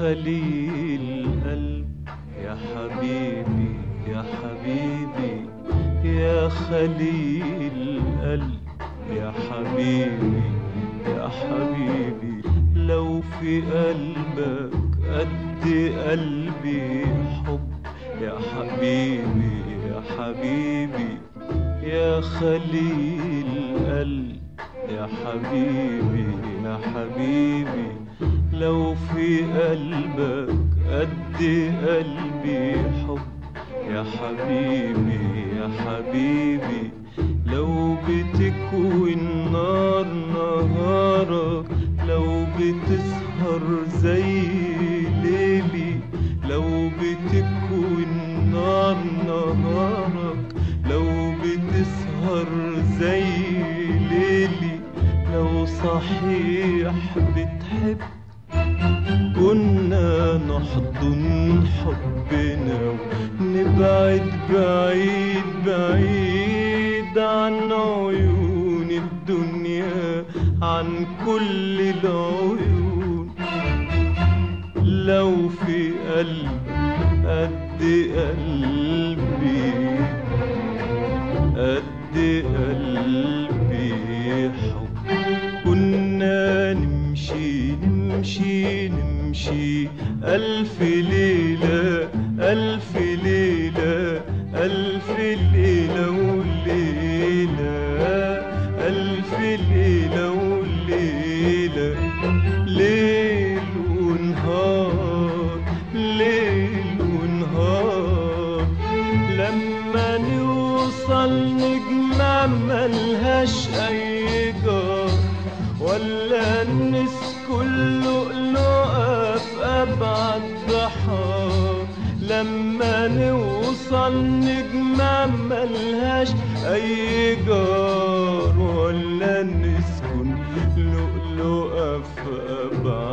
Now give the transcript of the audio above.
خليل قلب يا حبيبي يا حبيبي يا خليل قلب يا حبيبي يا حبيبي لو في قلبك قد قلبي حب يا حبيبي يا حبيبي يا خليل قلب يا حبيبي يا حبيبي لو في قلبك قد قلبي حب يا حبيبي يا حبيبي لو بتكوي النار نهارك لو بتسهر زي ليلي لو بتكوي النار نهارك لو بتسهر زي ليلي لو صحيح بتحب كنا نحضن حبنا ونبعد بعيد بعيد عن عيون الدنيا عن كل العيون لو في قلب قد قلبي قد قلبي حب كنا نمشي نمشي نمشي ألف ليلة ألف ليلة ألف ليلة وليلة ألف ليلة وليلة ليل ونهار ليل ونهار لما نوصل نجمع ملهاش أي جار ولا نسكن لؤلؤة في أبعد بحار لما نوصل نجمع ملهاش أي جار ولا نسكن لؤلؤة في أبعد